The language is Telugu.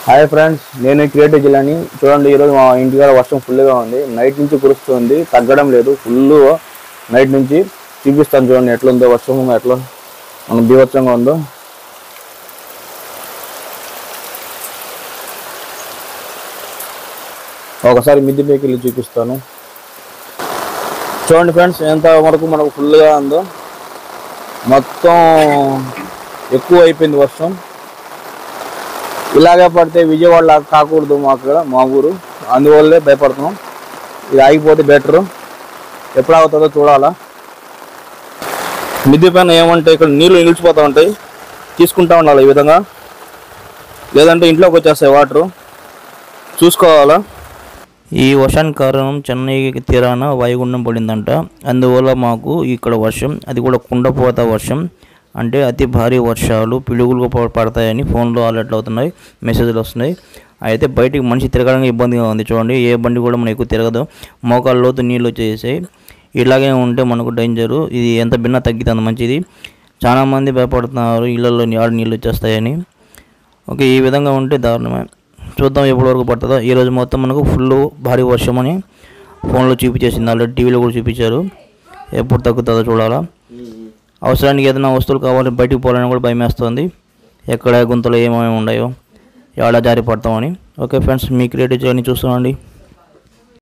హాయ్ ఫ్రెండ్స్ నేను క్రియేటివ్ జిల్లాని చూడండి ఈరోజు మా ఇంటికాడ వర్షం ఫుల్గా ఉంది నైట్ నుంచి కురుస్తుంది తగ్గడం లేదు ఫుల్ నైట్ నుంచి చూపిస్తాను చూడండి ఎట్లుందో వర్షం ఎట్లా మన బీభత్సంగా ఉందో ఒకసారి మిద్ది పైకి వెళ్ళి చూపిస్తాను చూడండి ఫ్రెండ్స్ ఎంత వరకు మనకు ఫుల్గా ఉందో మొత్తం ఎక్కువ అయిపోయింది వర్షం ఇలాగే పడితే విజయవాడ లాగా కాకూడదు మాకు ఇక్కడ మా ఊరు అందువల్లే భయపడుతున్నాం ఇది ఆగిపోతే బెటరు ఎప్పుడు ఆగుతుందో చూడాలా మిద్ది పైన ఏమంటే ఇక్కడ నీళ్లు నిలిచిపోతూ ఉంటాయి తీసుకుంటా ఉండాలి ఈ విధంగా లేదంటే ఇంట్లోకి వచ్చేస్తాయి వాటరు చూసుకోవాలా ఈ వర్షానికి కారణం చెన్నై తీరాన వాయుగుండం పడిందంట అందువల్ల మాకు ఇక్కడ వర్షం అది కూడా కుండపోత వర్షం అంటే అతి భారీ వర్షాలు పిడుగులు ప- పడతాయని ఫోన్లో అలర్ట్లు అవుతున్నాయి మెసేజ్లు వస్తున్నాయి అయితే బయటికి మనిషి తిరగడానికి ఇబ్బందిగా ఉంది చూడండి ఏ బండి కూడా మనకు ఎక్కువ తిరగదు మోకాళ్ళ లోతు నీళ్ళు వచ్చేసాయి ఇలాగే ఉంటే మనకు డేంజరు ఇది ఎంత భిన్న తగ్గితే అంత మంచిది చాలామంది భయపడుతున్నారు ఇళ్ళల్లో ఆడ నీళ్ళు వచ్చేస్తాయని ఓకే ఈ విధంగా ఉంటే దారుణమే చూద్దాం ఎప్పటి వరకు పడుతుందో ఈ రోజు మొత్తం మనకు ఫుల్ భారీ వర్షం అని ఫోన్లో చూపించేసింది ఆల్రెడీ టీవీలో కూడా చూపించారు ఎప్పుడు తగ్గుతుందో చూడాలా అవసరానికి ఏదైనా వస్తువులు కావాలి బయటికి పోవాలని కూడా భయం వేస్తుంది ఎక్కడ గుంతలు ఏమేమి ఉన్నాయో ఎక్కడ జారి పడతామని ఓకే ఫ్రెండ్స్ మీ క్రియేటివ్ జర్నీ చూస్తామండి